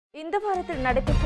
இந்த வாரத்தில் நடைபெற்ற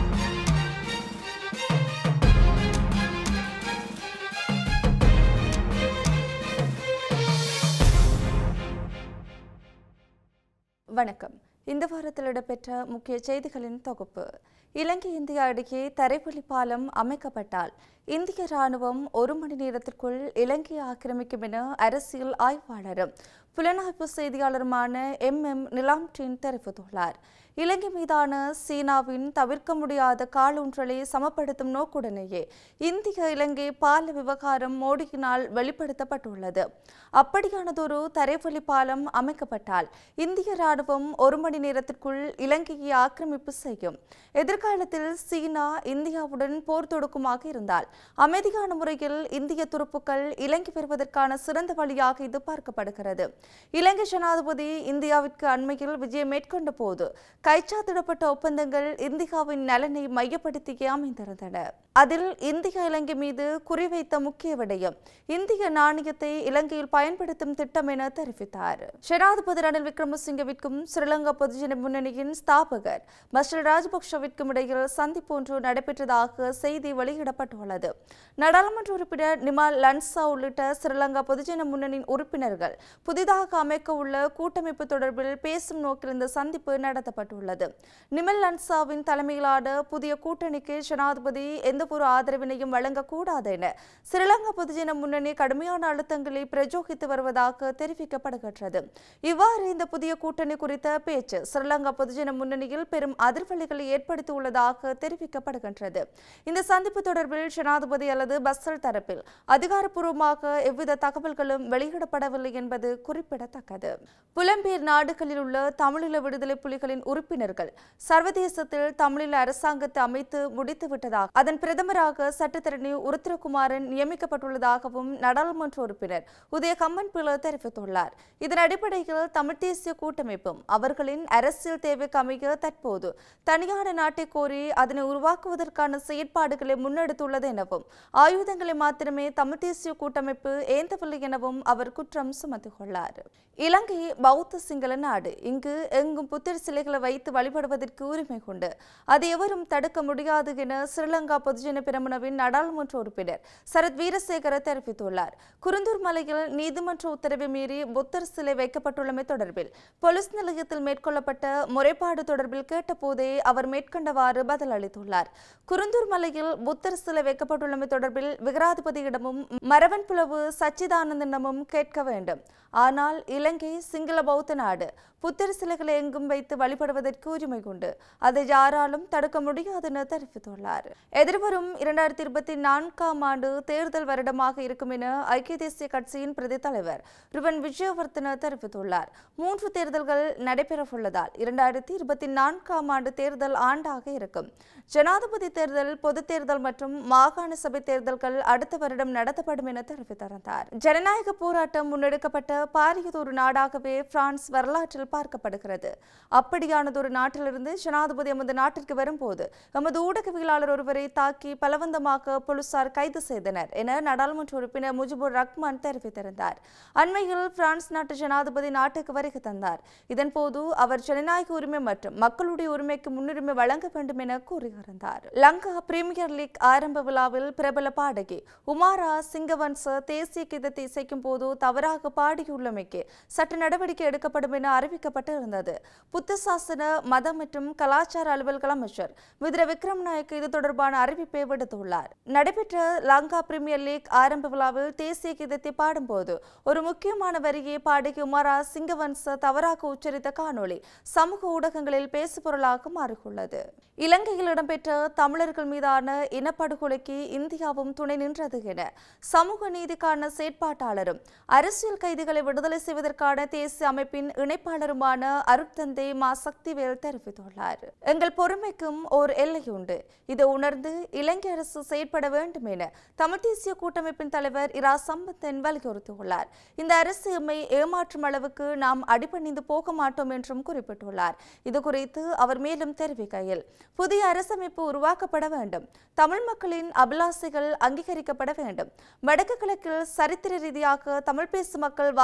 வணக்கம் இந்த வாரத்தில் இடம்பெற்ற முக்கிய செய்திகளின் தொகுப்பு இலங்கை இந்தியா இடையே தரைவழி பாலம் அமைக்கப்பட்டால் இந்திய ராணுவம் ஒரு மணி நேரத்திற்குள் இலங்கையை ஆக்கிரமிக்கும் என அரசியல் ஆய்வாளரும் புலனாய்வு செய்தியாளருமான எம் எம் நிலாம்டின் தெரிவித்துள்ளார் இலங்கை மீதான சீனாவின் தவிர்க்க முடியாத காலூன்றலை சமப்படுத்தும் நோக்குடனேயே இந்திய இலங்கை பால விவகாரம் மோடியினால் வெளிப்படுத்தப்பட்டுள்ளது அப்படியானதொரு தரைவழி பாலம் அமைக்கப்பட்டால் இந்திய ராணுவம் ஒரு மணி நேரத்திற்குள் இலங்கையை ஆக்கிரமிப்பு செய்யும் எதிர்காலத்தில் சீனா இந்தியாவுடன் போர் தொடுக்குமாக இருந்தால் அமைதியான முறையில் இந்திய துருப்புக்கள் இலங்கை பெறுவதற்கான சிறந்த வழியாக இது பார்க்கப்படுகிறது இலங்கை ஜனாதிபதி இந்தியாவிற்கு அண்மையில் விஜயம் மேற்கொண்ட போது கைச்சாத்திடப்பட்ட ஒப்பந்தங்கள் இந்தியாவின் நலனை மையப்படுத்தியே அமைந்திருந்தன அதில் இந்தியா இலங்கை மீது குறிவைத்த முக்கிய விடயம் இந்திய நாணயத்தை இலங்கையில் பயன்படுத்தும் திட்டம் என தெரிவித்தார் ஜனாதிபதி ரணில் விக்ரமசிங்கவிற்கும் ஸ்ரீலங்கா பொதுஜன முன்னணியின் ஸ்தாபகர் மஸ்டர் ராஜபக்ஷவிற்கும் இடையில் சந்திப்பு ஒன்று நடைபெற்றதாக செய்தி வெளியிடப்பட்டுள்ளது நாடாளுமன்ற உறுப்பினர் நிமால் லன்சா உள்ளிட்ட ஸ்ரீலங்கா பொதுஜன முன்னணியின் உறுப்பினர்கள் புதிதாக அமைக்க உள்ள கூட்டமைப்பு தொடர்பில் பேசும் நோக்கில் இந்த சந்திப்பு நடத்தப்பட்டுள்ளது நிமல் லன்சாவின் தலைமையிலான புதிய கூட்டணிக்கு ஜனாதிபதி எந்தவொரு ஆதரவினையும் வழங்கக்கூடாது என ஸ்ரீலங்கா பொதுஜன முன்னணி கடுமையான அழுத்தங்களை பிரஜோகித்து வருவதாக தெரிவிக்கப்படுகின்றது இவ்வாறு இந்த புதிய கூட்டணி குறித்த பேச்சு ஸ்ரீலங்கா பொதுஜன முன்னணியில் பெரும் அதிர்வலைகளை ஏற்படுத்தியுள்ளதாக தெரிவிக்கப்படுகின்றது இந்த சந்திப்பு தொடர்பில் ஜனாதிபதி அல்லது பஸ்ஸல் தரப்பில் அதிகாரப்பூர்வமாக எவ்வித தகவல்களும் வெளியிடப்படவில்லை என்பது குறிப்பிடத்தக்கது புலம்பெயர் நாடுகளில் உள்ள தமிழீழ விடுதலை புலிகளின் உறுப்பினர்கள் சர்வதேசத்தில் தமிழீழ அரசாங்கத்தை அமைத்து முடித்து விட்டதாக அதன் பிரதமராக சட்டத்தரணி உருத்திரகுமாரன் நியமிக்கப்பட்டுள்ளதாகவும் நாடாளுமன்ற உறுப்பினர் உதய கம்மன் பிள்ளை தெரிவித்துள்ளார் இதன் அடிப்படையில் தமிழ் தேசிய கூட்டமைப்பும் அவர்களின் அரசியல் தேவைக்கு அமைய தற்போது தனியான நாட்டை கோரி அதனை உருவாக்குவதற்கான செயற்பாடுகளை முன்னெடுத்துள்ளது எனவும் ஆயுதங்களை மாத்திரமே தமிழ் தேசிய கூட்டமைப்பு ஏந்தவில்லை எனவும் அவர் குற்றம் சுமத்தியுள்ளார் இலங்கை பௌத்த சிங்கள நாடு இங்கு எங்கும் புத்தர் சிலைகளை வைத்து வழிபடுவதற்கு உரிமை கொண்டு அதை எவரும் தடுக்க முடியாது என ஸ்ரீலங்கா பொதுஜன பிரமுனவின் நாடாளுமன்ற உறுப்பினர் சரத் வீரசேகர தெரிவித்துள்ளார் குருந்தூர் மலையில் நீதிமன்ற உத்தரவை மீறி புத்தர் சிலை வைக்கப்பட்டுள்ளமை தொடர்பில் போலீஸ் நிலையத்தில் மேற்கொள்ளப்பட்ட முறைப்பாடு தொடர்பில் கேட்டபோதே அவர் மேற்கண்டவாறு பதில் அளித்துள்ளார் குருந்தூர் மலையில் புத்தர் சிலை வைக்கப்பட்டுள்ளமை தொடர்பில் விகராதிபதியிடமும் மரவன் புலவு சச்சிதானந்தனிடமும் கேட்க வேண்டும் ஆனால் இலங்கை சிங்கள பௌத்த நாடு புத்தர் சிலைகளை எங்கும் வைத்து வழிபடுவதற்கு உரிமை கொண்டு அதை யாராலும் தடுக்க முடியாது என தெரிவித்துள்ளார் எதிர்வரும் இரண்டாயிரத்தி இருபத்தி நான்காம் ஆண்டு தேர்தல் வருடமாக இருக்கும் என ஐக்கிய தேசிய கட்சியின் பிரதி தலைவர் ருவன் விஜயவர்தன தெரிவித்துள்ளார் மூன்று தேர்தல்கள் நடைபெறவுள்ளதால் இரண்டாயிரத்தி இருபத்தி நான்காம் ஆண்டு தேர்தல் ஆண்டாக இருக்கும் ஜனாதிபதி தேர்தல் பொது தேர்தல் மற்றும் மாகாண சபை தேர்தல்கள் அடுத்த வருடம் நடத்தப்படும் என தெரிவித்திருந்தார் ஜனநாயக போராட்டம் முன்னெடுக்கப்பட்ட பாரியதொரு நாடாகவே பிரான்ஸ் வரலாற்றில் பார்க்கப்படுகிறது அப்படியானதொரு நாட்டிலிருந்து ஜனாதிபதி எமது நாட்டிற்கு வரும்போது எமது ஊடகவியலாளர் ஒருவரை தாக்கி பலவந்தமாக போலீசார் கைது செய்தனர் என நாடாளுமன்ற உறுப்பினர் முஜிபுர் ரஹ்மான் தெரிவித்திருந்தார் அண்மையில் பிரான்ஸ் நாட்டு ஜனாதிபதி நாட்டுக்கு வருகை தந்தார் இதன்போது அவர் ஜனநாயக உரிமை மற்றும் மக்களுடைய உரிமைக்கு முன்னுரிமை வழங்க வேண்டும் என கூறியிருந்தார் லங்கா பிரீமியர் லீக் ஆரம்ப விழாவில் பிரபல பாடகி உமாரா சிங்கவன்ச தேசிய கீதத்தை இசைக்கும் போது தவறாக பாடியுள்ளமைக்கு சட்ட நடவடிக்கை எடுக்கப்படும் என அறிவிக்கப்பட்டிருந்தது புத்த சாசன மத மற்றும் கலாச்சார அலுவல்கள் அமைச்சர் மித்ர விக்ரம்நாயக் இது தொடர்பான அறிவிப்பை விடுத்துள்ளார் நடைபெற்ற லங்கா பிரீமியர் லீக் ஆரம்ப விழாவில் தேசிய கீதத்தை பாடும்போது ஒரு முக்கியமான வரியை பாடகி உமாரா சிங்கவன்ச தவறாக உச்சரித்த காணொளி சமூக ஊடகங்களில் பேசுபொருளாக மாறியுள்ளது இலங்கையில் இடம்பெற்ற தமிழர்கள் மீதான இனப்படுகொலைக்கு இந்தியாவும் துணை நின்றது என சமூக நீதிக்கான செயற்பாட்டாளரும் அரசியல் கைதிகளை விடுதலை செய்வதற்கான தேசிய அமைப்பின் இணைப்பாளருமான அருட்தந்தை மா சக்திவேல் தெரிவித்துள்ளார் எங்கள் பொறுமைக்கும் ஓர் எல்லை உண்டு இதை உணர்ந்து இலங்கை அரசு செயற்பட வேண்டும் என தமிழ் தேசிய கூட்டமைப்பின் தலைவர் இரா சம்பத்தன் வலியுறுத்தியுள்ளார் இந்த அரசு எம்மை ஏமாற்றும் அளவுக்கு நாம் அடிபணிந்து போக மாட்டோம் என்றும் குறிப்பிட்டுள்ளார் இது குறித்து அவர் மேலும் தெரிவிக்கையில் புதிய அரசமைப்பு உருவாக்கப்பட வேண்டும் தமிழ் மக்களின் அபிலாசைகள் அங்கீகரிக்கப்பட வேண்டும் வடக்கு கிழக்கில் சரித்திர ரீதியாக தமிழ் பேசும் மக்கள்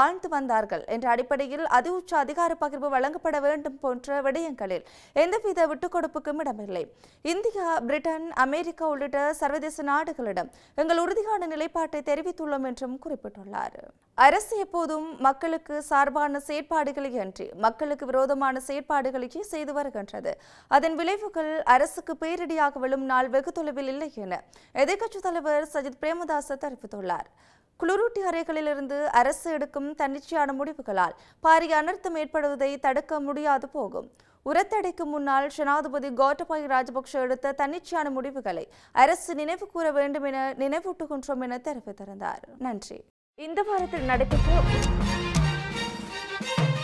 வாழ்ந்து வந்தார்கள் என்ற அடிப்படையில் அதி உச்ச அதிகார பகிர்வு வழங்கப்பட வேண்டும் போன்ற விடயங்களில் எந்தவித விட்டுக்கொடுப்புக்கும் இடமில்லை இந்தியா பிரிட்டன் அமெரிக்கா உள்ளிட்ட சர்வதேச நாடுகளிடம் எங்கள் உறுதியான நிலைப்பாட்டை தெரிவித்துள்ளோம் என்றும் குறிப்பிட்டுள்ளார் அரசு எப்போதும் மக்களுக்கு சார்பான செயற்பாடுகளை அன்றி மக்களுக்கு விரோதமான செயற்பாடுகளையே செய்து வருகின்றது அதன் விளைவுகள் அரசுக்கு பேரிடியாக விழும் நாள் வெகு தொலைவில் இல்லை என எதிர்க்கட்சித் தலைவர் சஜித் பிரேமதாச தெரிவித்துள்ளார் குளிரூட்டி அறைகளிலிருந்து அரசு எடுக்கும் தன்னிச்சையான முடிவுகளால் பாரிய அனர்த்தம் ஏற்படுவதை தடுக்க முடியாது போகும் உரத்தடைக்கு முன்னால் ஜனாதிபதி கோட்டபாய ராஜபக்ஷ எடுத்த தன்னிச்சையான முடிவுகளை அரசு நினைவு கூற வேண்டும் என நினைவூட்டுகின்றோம் என தெரிவித்திருந்தார் நன்றி இந்த வாரத்தில் நடைபெற்ற